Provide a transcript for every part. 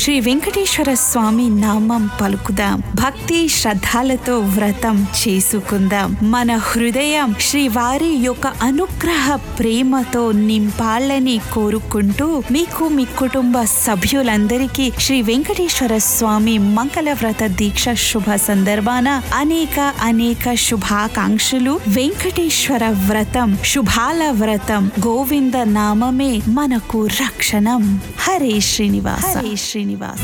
శ్రీ వెంకటేశ్వర స్వామి నామం పలుకుదాం భక్తి శ్రద్ధలతో వ్రతం చేసుకుందాం మన హృదయం శ్రీవారి యొక్క అనుగ్రహ ప్రేమతో నింపాలని కోరుకుంటూ మీకు మీ కుటుంబ సభ్యులందరికీ శ్రీ వెంకటేశ్వర స్వామి మంగళ వ్రత దీక్ష శుభ సందర్భాన అనేక అనేక శుభాకాంక్షలు వెంకటేశ్వర వ్రతం శుభాల వ్రతం గోవింద నామమే మనకు రక్షణం హరే శ్రీనివాస హరే శ్రీనివాస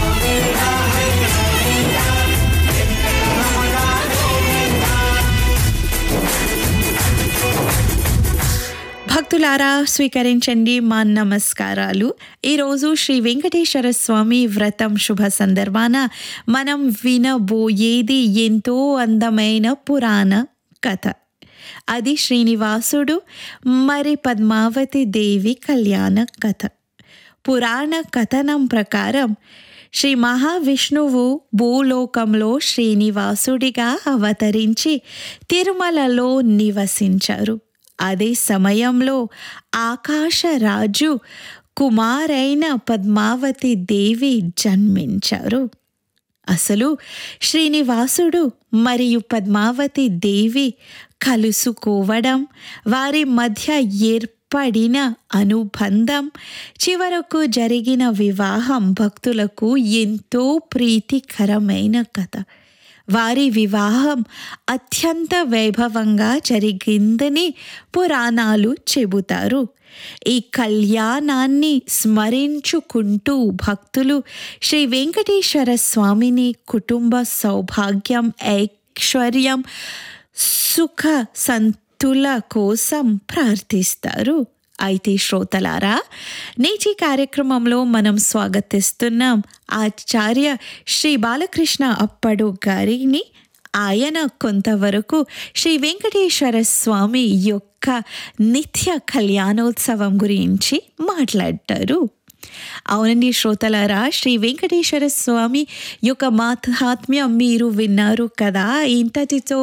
భక్తులారా స్వీకరించండి మా నమస్కారాలు ఈరోజు శ్రీ వెంకటేశ్వర స్వామి వ్రతం శుభ సందర్భాన మనం వినబోయేది ఎంతో అందమైన పురాణ కథ అది శ్రీనివాసుడు మరి పద్మావతి దేవి కళ్యాణ కథ పురాణ కథనం ప్రకారం శ్రీ మహావిష్ణువు భూలోకంలో శ్రీనివాసుడిగా అవతరించి తిరుమలలో నివసించారు అదే సమయంలో ఆకాశరాజు కుమారైన పద్మావతి దేవి జన్మించారు అసలు శ్రీనివాసుడు మరియు పద్మావతి దేవి కలుసుకోవడం వారి మధ్య ఏర్పడిన అనుబంధం చివరకు జరిగిన వివాహం భక్తులకు ఎంతో ప్రీతికరమైన కథ వారి వివాహం అత్యంత వైభవంగా జరిగిందని పురాణాలు చెబుతారు ఈ కళ్యాణాన్ని స్మరించుకుంటూ భక్తులు శ్రీ వెంకటేశ్వర స్వామిని కుటుంబ సౌభాగ్యం ఐశ్వర్యం సుఖ సంతుల కోసం ప్రార్థిస్తారు అయితే శ్రోతలారా నేటి కార్యక్రమంలో మనం స్వాగతిస్తున్నాం ఆచార్య శ్రీ బాలకృష్ణ అప్పడు గారిని ఆయన కొంతవరకు శ్రీ వెంకటేశ్వర స్వామి యొక్క నిత్య కళ్యాణోత్సవం గురించి మాట్లాడతారు అవునండి శ్రోతలారా శ్రీ వెంకటేశ్వర స్వామి యొక్క మాహాత్మ్యం మీరు విన్నారు కదా ఇంతటితో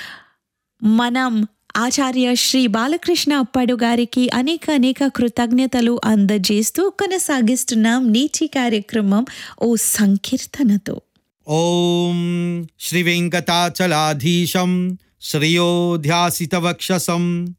మనం ఆచార్య శ్రీ బాలకృష్ణ అప్పడు గారికి అనేక అనేక కృతజ్ఞతలు అందజేస్తూ కొనసాగిస్తున్నాం నీచి కార్యక్రమం ఓ సంకీర్తనతో ॐ श्रीवेङ्कटाचलाधीशं श्रियोध्यासितवक्षसं